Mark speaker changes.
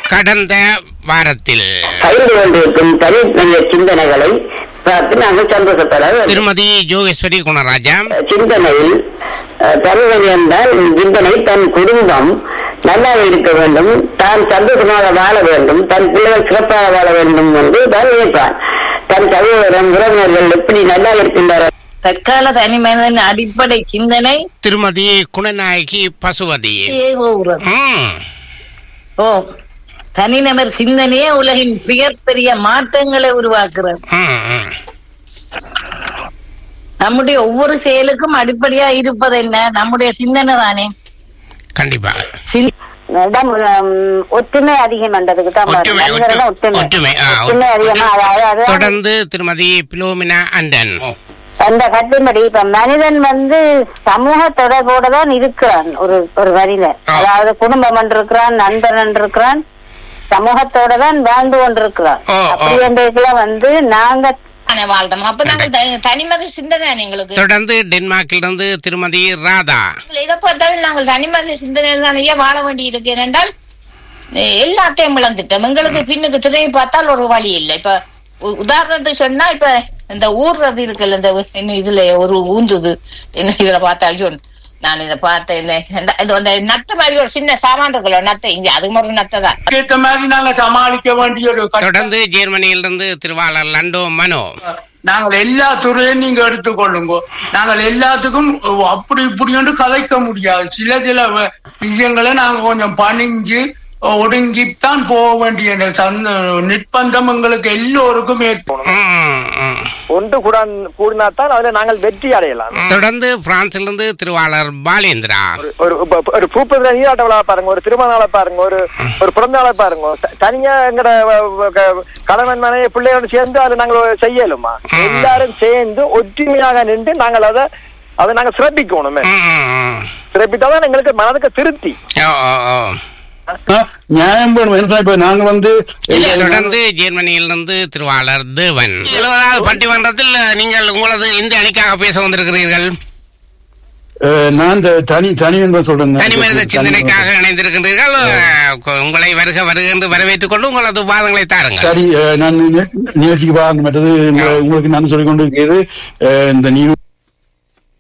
Speaker 1: கடந்த வாரத்தில்
Speaker 2: பயிர்ந்து கொண்டிருக்கும் தனி மனித சிந்தனைகளை பார்த்து நாங்கள் சந்தோஷப்பட வேண்டும்.
Speaker 1: திருமதி யோகேஸ்வரி குணராஜா
Speaker 2: சிந்தனையில் அஹ், தனிமனிதன் என்றால் சிந்தனை தன் குடும்பம் நல்லா இருக்க வேண்டும் தான் சந்தோஷமாக வாழ வேண்டும் தன் பிள்ளைகள் சிறப்பாக வாழ வேண்டும் என்று தான் நினைப்பான் தன் சகோதரன் உறவினர்கள் எப்படி நல்லா இருக்கின்றார்கள்
Speaker 3: தற்கால தனி மனிதன் அடிப்படை சிந்தனை
Speaker 1: திருமதி குணநாயகி பசுவதி
Speaker 3: ஏவுகிறது.
Speaker 1: ம்,
Speaker 3: ஓ தனிநபர் சிந்தனையே உலகின் மிகப்பெரிய மாற்றங்களை உருவாக்குறது
Speaker 1: ம், ம்.
Speaker 3: நம்முடைய ஒவ்வொரு செயலுக்கும் அடிப்படையா இருப்பது என்ன நம்முடைய சிந்தனை தானே
Speaker 1: கண்டிப்பாக
Speaker 3: சிந்-
Speaker 4: இடம் உம், ஒற்றுமை அதிகம் என்றதுக்கு தான்
Speaker 1: ஒற்றுமை
Speaker 4: மனிதர்கள்
Speaker 1: ஒற்று-
Speaker 4: ஒற்றுமை
Speaker 1: ஒற்றுமை ஆ,
Speaker 4: ஒற்றுமை அதிகமா அதாவது அது-
Speaker 1: தொடர்ந்து திருமதி பிலோமினா அண்டன்
Speaker 4: அந்த கட்டின்படி இப்ப மனிதன் வந்து சமூக தொடர்போட தான் இருக்கிறான் ஒரு ஒரு மனிதன்
Speaker 1: ஆ.
Speaker 4: அதாவது குடும்பம் இருக்கிறான் நண்பன் இருக்கிறான் சமூகத்தோட தான் வாழ்ந்து கொண்டிருக்கிறான்
Speaker 1: ஓ, ஓ.
Speaker 4: அப்படி என்றதுக்குள்ள வந்து நாங்க
Speaker 3: தானே வாழ்றோம் அப்ப நாங்கள் த- தனிமத சிந்தனை எங்களுக்கு
Speaker 1: தொடர்ந்து டென்மார்க்கிலிருந்து திருமதி ராதா
Speaker 3: எதை பார்த்தாலும் நாங்கள் தனிமத சிந்தனையில் தானே வாழ வேண்டி இருக்கு ஏனென்றால் எ- எல்லாத்தையும் இழந்துட்டோம் எங்களுக்கு பின்னுக்கு திரும்பி பார்த்தால் ஒரு வழி இல்லை இப்ப உ- உதாரணத்துக்கு சொன்னா இப்ப இந்த ஊர்றது இருக்குல்ல இந்த என்ன இதுல ஒரு ஊந்துது என்ன இதுல பார்த்தா ஐயோ நான் இதை பார்த்தேன் இந்த- இந்த- இது அந்த நத்த மாதிரி ஒரு சின்ன சாமான் இருக்குல்ல நத்தை இங்க அது மாதிரி ஒரு நத்தை தான்
Speaker 5: ஏத்த மாதிரி நாங்க சமாளிக்க வேண்டிய ஒரு கட்டம்.
Speaker 1: தொடர்ந்து ஜெர்மனியிலிருந்து திருவாளர் லண்டோ மனோ
Speaker 5: நாங்கள் எல்லா துறையும் நீங்க எடுத்துக்கொள்ளுங்க நாங்கள் எல்லாத்துக்கும் அப்படி இப்படி என்று கதைக்க முடியாது சில சில வ- விஷயங்களை நாங்க கொஞ்சம் பணிஞ்சு ஒடுங்கித்தான் போக வேண்டிய இந்த சந்த நிர்பந்தம் எங்களுக்கு எல்லோருக்கும் ஏற்படும்
Speaker 1: ம், ம்.
Speaker 6: ஒன்று கூட கூடினாத்தான் அதுல நாங்கள் வெற்றி அடையலாம்
Speaker 1: தொடர்ந்து பிரான்சிலிருந்து திருவாளர் பாலேந்திரா
Speaker 6: ஒரு இப்ப- இப்ப ஒரு பூப்பதில நீராட்ட விழா பாருங்க ஒரு திருமண நாளை பாருங்க ஒரு ஒரு பிறந்த நாளை பாருங்க த- தனியா எங்கட வ- வ- க- கணவன் மனைவி பிள்ளையோடு சேர்ந்து அதை நாங்கள் செய்யலுமா எல்லாரும் சேர்ந்து ஒற்றுமையாக நின்று நாங்கள் அதை அதை நாங்க சிறப்பிக்கணுமே
Speaker 1: ம், ம், ம்.
Speaker 6: சிறப்பித்தாதான் எங்களுக்கு மனதுக்கு திருப்தி
Speaker 1: ஓ, ஓ, ஓ.
Speaker 7: நியாயம் வேணும் என்ன இப்ப நாங்க வந்து
Speaker 1: தொடர்ந்து ஜெர்மனியிலிருந்து திருவாளர் தேவன் எழுபதாவது பட்டிமன்றத்தில் நீங்கள் உங்களது இந்த அணிக்காக பேச வந்திருக்கிறீர்கள்
Speaker 7: அஹ், நான் இந்த தனி தனி என்பது சொல்றேன்
Speaker 1: தனி மனித சிந்தனைக்காக இணைந்திருக்கின்றீர்கள் அஹ், உங்களை வருக வருக என்று வரவேற்றுக் கொண்டு உங்களது வாதங்களை தாருங்கள்
Speaker 7: சரி அஹ், நான் நி- நிகழ்ச்சிக்கு பாருங்க மற்றது உங்களை- உங்களுக்கு நான் சொல்லிக் கொண்டிருக்கிறது அஹ், இந்த நீ